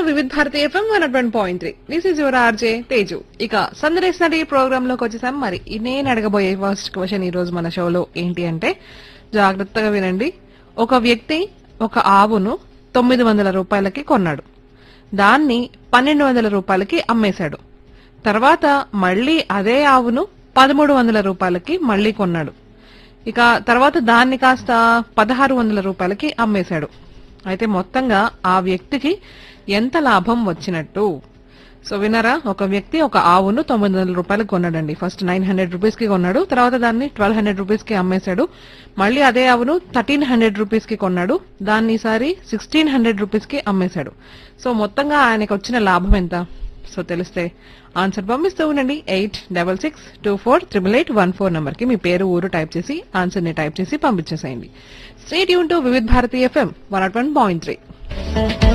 Vividh Bharati FM one one point three this is your RJ Teju ఇక సందర్శన నడి ప్రోగ్రామ్ లోకి వచ్చేసాం మరి ఈ నేను అడగబోయే ఫస్ట్ క్వశ్చన్ ఈ రోజు మన షోలో ఏంటి అంటే జాగ్రత్తగా వినండి ఒక వ్యక్తి ఒక ఆవును తొమ్మిది వందల రూపాయలకి కొన్నాడు దాన్ని పన్నెండు వందల రూపాయలకి అమ్మేశాడు తర్వాత మళ్ళీ అదే ఆవును పదమూడు వందల రూపాయలకి మళ్ళీ కొన్నాడు ఇక తర్వాత దాన్ని కాస్త పదహారు వందల రూపాయలకి అమ్మేశాడు అయితే మొత్తంగా ఆ వ్యక్తికి ఎంత లాభం వచ్చినట్టు సో వినరా ఒక వ్యక్తి ఒక ఆవును తొమ్మిది వందల రూపాయలకు కొన్నాడండి ఫస్ట్ నైన్ హండ్రెడ్ రూపీస్ కి కొన్నాడు తర్వాత దాన్ని ట్వెల్వ్ హండ్రెడ్ రూపీస్ కి అమ్మేశాడు మళ్ళీ అదే ఆవును థర్టీన్ హండ్రెడ్ రూపీస్ కి కొన్నాడు దాన్ని ఈసారి సిక్స్టీన్ హండ్రెడ్ రూపీస్ కి అమ్మేశాడు సో మొత్తంగా ఆయనకు వచ్చిన లాభం ఎంత సో తెలిస్తే ఆన్సర్ పంపిస్తూ ఉండండి eight double six two four triple eight one four number కి మీ పేరు ఊరు టైప్ చేసి ఆన్సర్ ని టైప్ చేసి పంపించేసేయండి స్టేట్ యూన్ to Vividh Bharati FM one naught one point three